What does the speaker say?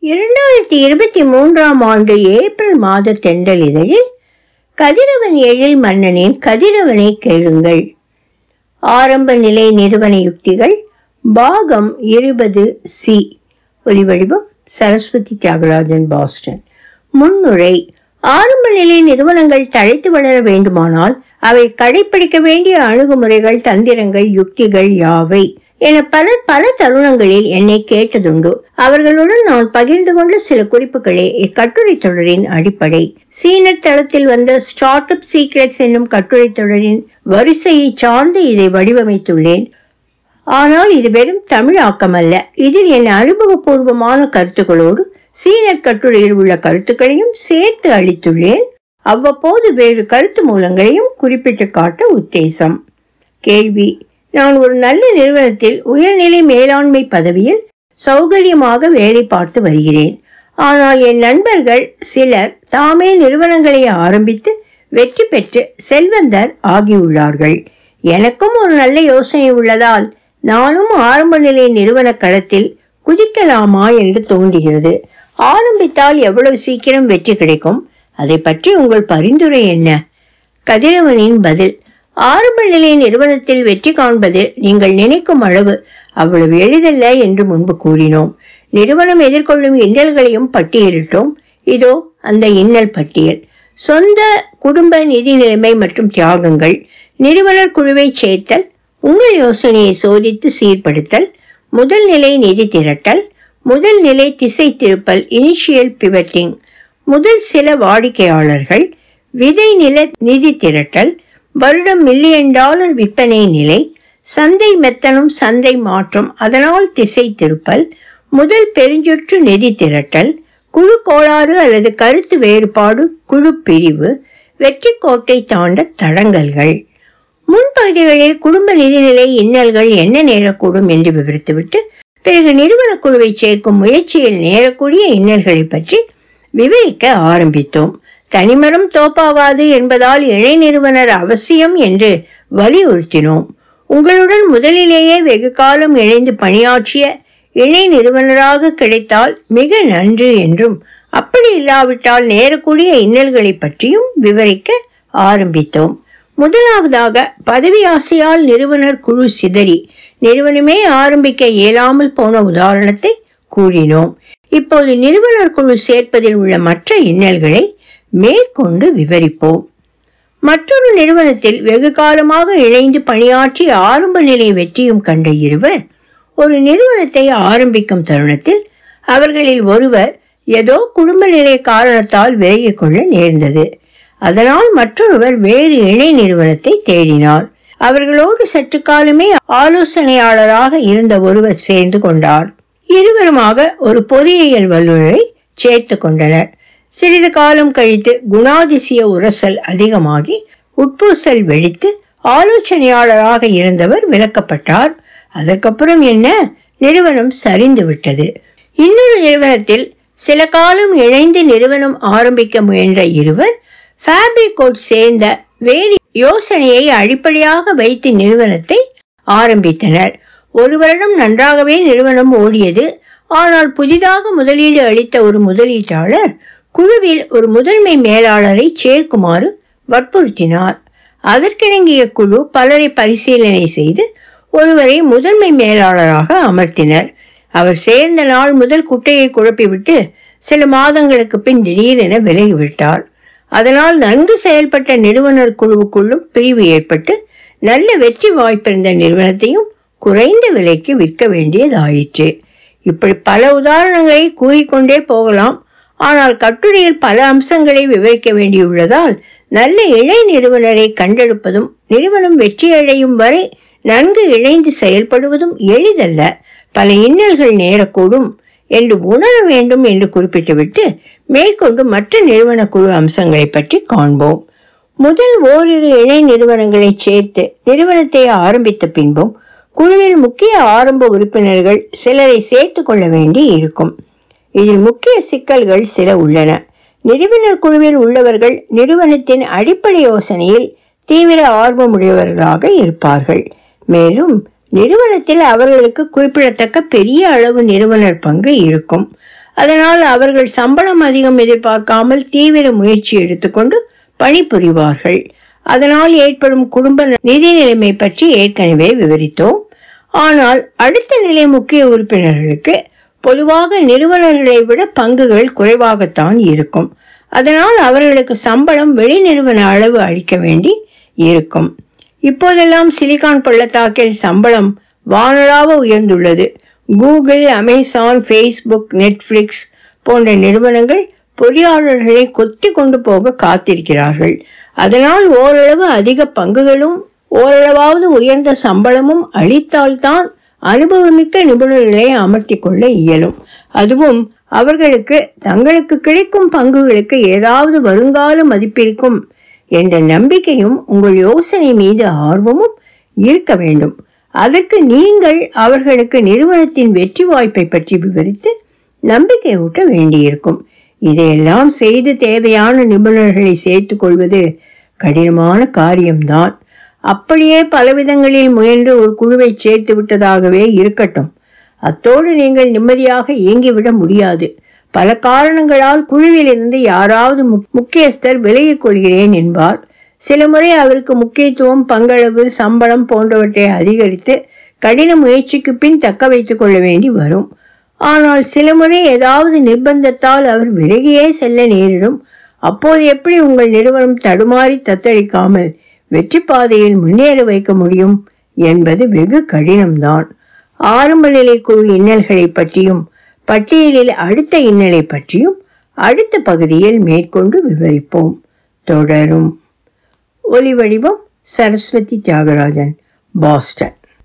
இரண்டாயிரத்தி இருபத்தி மூன்றாம் ஆண்டு ஏப்ரல் மாத தென்றல் இதழில் கதிரவன் எழில் மன்னனின் கதிரவனை கேளுங்கள் ஆரம்ப நிலை நிறுவன யுக்திகள் பாகம் இருபது சி ஒலிவடிவம் சரஸ்வதி தியாகராஜன் பாஸ்டன் முன்னுரை ஆரம்ப நிலை நிறுவனங்கள் தழைத்து வளர வேண்டுமானால் அவை கடைபிடிக்க வேண்டிய அணுகுமுறைகள் தந்திரங்கள் யுக்திகள் யாவை என பலர் பல தருணங்களில் என்னை கேட்டதுண்டு அவர்களுடன் நான் பகிர்ந்து கொண்ட சில குறிப்புகளே இக்கட்டுரை தொடரின் அடிப்படை சீனர் தளத்தில் வந்த ஸ்டார்ட் அப் சீக்ரெட்ஸ் என்னும் கட்டுரை தொடரின் வரிசையை சார்ந்து இதை வடிவமைத்துள்ளேன் ஆனால் இது வெறும் தமிழ் ஆக்கமல்ல இதில் என் அனுபவபூர்வமான கருத்துக்களோடு சீனர் கட்டுரையில் உள்ள கருத்துக்களையும் சேர்த்து அளித்துள்ளேன் அவ்வப்போது வேறு கருத்து மூலங்களையும் குறிப்பிட்டு காட்ட உத்தேசம் கேள்வி நான் ஒரு நல்ல நிறுவனத்தில் உயர்நிலை மேலாண்மை பதவியில் சௌகரியமாக வேலை பார்த்து வருகிறேன் ஆனால் என் நண்பர்கள் சிலர் தாமே நிறுவனங்களை ஆரம்பித்து வெற்றி பெற்று செல்வந்தர் ஆகியுள்ளார்கள் எனக்கும் ஒரு நல்ல யோசனை உள்ளதால் நானும் ஆரம்ப நிலை நிறுவன களத்தில் குதிக்கலாமா என்று தோன்றுகிறது ஆரம்பித்தால் எவ்வளவு சீக்கிரம் வெற்றி கிடைக்கும் அதை பற்றி உங்கள் பரிந்துரை என்ன கதிரவனின் பதில் ஆரம்ப நிலை நிறுவனத்தில் வெற்றி காண்பது நீங்கள் நினைக்கும் அளவு அவ்வளவு எளிதல்ல என்று முன்பு கூறினோம் நிறுவனம் எதிர்கொள்ளும் இன்னல்களையும் பட்டியலிட்டோம் இதோ அந்த இன்னல் பட்டியல் சொந்த குடும்ப நிதி நிலைமை மற்றும் தியாகங்கள் நிறுவனர் குழுவை சேர்த்தல் உங்கள் யோசனையை சோதித்து சீர்படுத்தல் முதல் நிலை நிதி திரட்டல் முதல் நிலை திசை திருப்பல் இனிஷியல் பிவட்டிங் முதல் சில வாடிக்கையாளர்கள் விதை நில நிதி திரட்டல் வருடம் மில்லியன் டாலர் விற்பனை நிலை சந்தை மெத்தனம் சந்தை மாற்றம் அதனால் திசை திருப்பல் முதல் பெருஞ்சொற்று நிதி திரட்டல் குழு கோளாறு அல்லது கருத்து வேறுபாடு குழு பிரிவு வெற்றி கோட்டை தாண்ட தடங்கல்கள் முன்பகுதிகளில் குடும்ப நிதிநிலை இன்னல்கள் என்ன நேரக்கூடும் என்று விவரித்துவிட்டு பிறகு நிறுவன குழுவை சேர்க்கும் முயற்சியில் நேரக்கூடிய இன்னல்களை பற்றி விவரிக்க ஆரம்பித்தோம் தனிமரம் தோப்பாவாது என்பதால் இணை நிறுவனர் அவசியம் என்று வலியுறுத்தினோம் உங்களுடன் முதலிலேயே வெகு காலம் இணைந்து பணியாற்றிய இணை நிறுவனராக கிடைத்தால் மிக நன்று என்றும் அப்படி இல்லாவிட்டால் நேரக்கூடிய இன்னல்களை பற்றியும் விவரிக்க ஆரம்பித்தோம் முதலாவதாக பதவி ஆசையால் நிறுவனர் குழு சிதறி நிறுவனமே ஆரம்பிக்க இயலாமல் போன உதாரணத்தை கூறினோம் இப்போது நிறுவனர் குழு சேர்ப்பதில் உள்ள மற்ற இன்னல்களை மேற்கொண்டு விவரிப்போம் மற்றொரு நிறுவனத்தில் வெகு காலமாக இணைந்து பணியாற்றி ஆரம்ப நிலை வெற்றியும் கண்ட இருவர் ஒரு நிறுவனத்தை ஆரம்பிக்கும் தருணத்தில் அவர்களில் ஒருவர் ஏதோ குடும்ப நிலை காரணத்தால் விலகிக் கொள்ள நேர்ந்தது அதனால் மற்றொருவர் வேறு இணை நிறுவனத்தை தேடினார் அவர்களோடு சற்று காலமே ஆலோசனையாளராக இருந்த ஒருவர் சேர்ந்து கொண்டார் இருவருமாக ஒரு பொறியியல் வல்லுநரை சேர்த்து கொண்டனர் சிறிது காலம் கழித்து குணாதிசய உரசல் அதிகமாகி உட்பூசல் வெடித்து ஆலோசனையாளராக இருந்தவர் விலக்கப்பட்டார் அதற்கப்புறம் என்ன நிறுவனம் சரிந்து விட்டது இன்னொரு நிறுவனத்தில் சில காலம் இணைந்து நிறுவனம் ஆரம்பிக்க முயன்ற இருவர் ஃபேப்ரிகோட் சேர்ந்த வேறு யோசனையை அடிப்படையாக வைத்து நிறுவனத்தை ஆரம்பித்தனர் ஒரு வருடம் நன்றாகவே நிறுவனம் ஓடியது ஆனால் புதிதாக முதலீடு அளித்த ஒரு முதலீட்டாளர் குழுவில் ஒரு முதன்மை மேலாளரை சேர்க்குமாறு வற்புறுத்தினார் அதற்கிணங்கிய குழு பலரை பரிசீலனை செய்து ஒருவரை முதன்மை மேலாளராக அமர்த்தினர் அவர் சேர்ந்த நாள் முதல் குட்டையை குழப்பிவிட்டு சில மாதங்களுக்கு பின் திடீரென விலகிவிட்டார் அதனால் நன்கு செயல்பட்ட நிறுவனர் குழுவுக்குள்ளும் பிரிவு ஏற்பட்டு நல்ல வெற்றி வாய்ப்பிருந்த நிறுவனத்தையும் குறைந்த விலைக்கு விற்க வேண்டியதாயிற்று இப்படி பல உதாரணங்களை கூறிக்கொண்டே போகலாம் ஆனால் கட்டுரையில் பல அம்சங்களை விவரிக்க வேண்டியுள்ளதால் நல்ல இணை நிறுவனரை கண்டெடுப்பதும் நிறுவனம் வெற்றியடையும் வரை நன்கு இணைந்து செயல்படுவதும் எளிதல்ல பல இன்னல்கள் நேரக்கூடும் என்று உணர வேண்டும் என்று குறிப்பிட்டுவிட்டு மேற்கொண்டு மற்ற நிறுவன குழு அம்சங்களை பற்றி காண்போம் முதல் ஓரிரு இணை நிறுவனங்களை சேர்த்து நிறுவனத்தை ஆரம்பித்த பின்பும் குழுவில் முக்கிய ஆரம்ப உறுப்பினர்கள் சிலரை சேர்த்து கொள்ள வேண்டி இருக்கும் இதில் முக்கிய சிக்கல்கள் சில உள்ளன நிறுவனர் குழுவில் உள்ளவர்கள் நிறுவனத்தின் அடிப்படை யோசனையில் தீவிர ஆர்வமுடையவர்களாக இருப்பார்கள் மேலும் நிறுவனத்தில் அவர்களுக்கு குறிப்பிடத்தக்க பெரிய அளவு நிறுவனர் பங்கு இருக்கும் அதனால் அவர்கள் சம்பளம் அதிகம் எதிர்பார்க்காமல் தீவிர முயற்சி எடுத்துக்கொண்டு பணிபுரிவார்கள் அதனால் ஏற்படும் குடும்ப நிதி நிலைமை பற்றி ஏற்கனவே விவரித்தோம் ஆனால் அடுத்த நிலை முக்கிய உறுப்பினர்களுக்கு பொதுவாக நிறுவனர்களை விட பங்குகள் குறைவாகத்தான் இருக்கும் அதனால் அவர்களுக்கு சம்பளம் வெளி நிறுவன அளவு அளிக்க வேண்டி இருக்கும் இப்போதெல்லாம் சிலிகான் பள்ளத்தாக்கில் சம்பளம் வானளாவ உயர்ந்துள்ளது கூகுள் அமேசான் ஃபேஸ்புக் நெட்ஃபிளிக்ஸ் போன்ற நிறுவனங்கள் பொறியாளர்களை கொத்தி கொண்டு போக காத்திருக்கிறார்கள் அதனால் ஓரளவு அதிக பங்குகளும் ஓரளவாவது உயர்ந்த சம்பளமும் அளித்தால்தான் அனுபவமிக்க நிபுணர்களை அமர்த்தி கொள்ள இயலும் அதுவும் அவர்களுக்கு தங்களுக்கு கிடைக்கும் பங்குகளுக்கு ஏதாவது வருங்கால மதிப்பிருக்கும் என்ற நம்பிக்கையும் உங்கள் யோசனை மீது ஆர்வமும் இருக்க வேண்டும் அதற்கு நீங்கள் அவர்களுக்கு நிறுவனத்தின் வெற்றி வாய்ப்பை பற்றி விவரித்து நம்பிக்கை ஊட்ட வேண்டியிருக்கும் இதையெல்லாம் செய்து தேவையான நிபுணர்களை சேர்த்துக் கொள்வது கடினமான காரியம்தான் அப்படியே பலவிதங்களில் முயன்று ஒரு குழுவை சேர்த்து விட்டதாகவே இருக்கட்டும் அத்தோடு நீங்கள் நிம்மதியாக இயங்கிவிட முடியாது பல காரணங்களால் குழுவிலிருந்து யாராவது முக்கியஸ்தர் விலகிக் கொள்கிறேன் என்பார் சில முறை அவருக்கு முக்கியத்துவம் பங்களவு சம்பளம் போன்றவற்றை அதிகரித்து கடின முயற்சிக்கு பின் தக்க வைத்துக் கொள்ள வேண்டி வரும் ஆனால் சில முறை ஏதாவது நிர்பந்தத்தால் அவர் விலகியே செல்ல நேரிடும் அப்போது எப்படி உங்கள் நிறுவனம் தடுமாறி தத்தளிக்காமல் வெற்றி பாதையில் முன்னேற வைக்க முடியும் என்பது வெகு கடினம்தான் ஆரம்ப நிலை குழு இன்னல்களை பற்றியும் பட்டியலில் அடுத்த இன்னலை பற்றியும் அடுத்த பகுதியில் மேற்கொண்டு விவரிப்போம் தொடரும் ஒலி வடிவம் சரஸ்வதி தியாகராஜன் பாஸ்டன்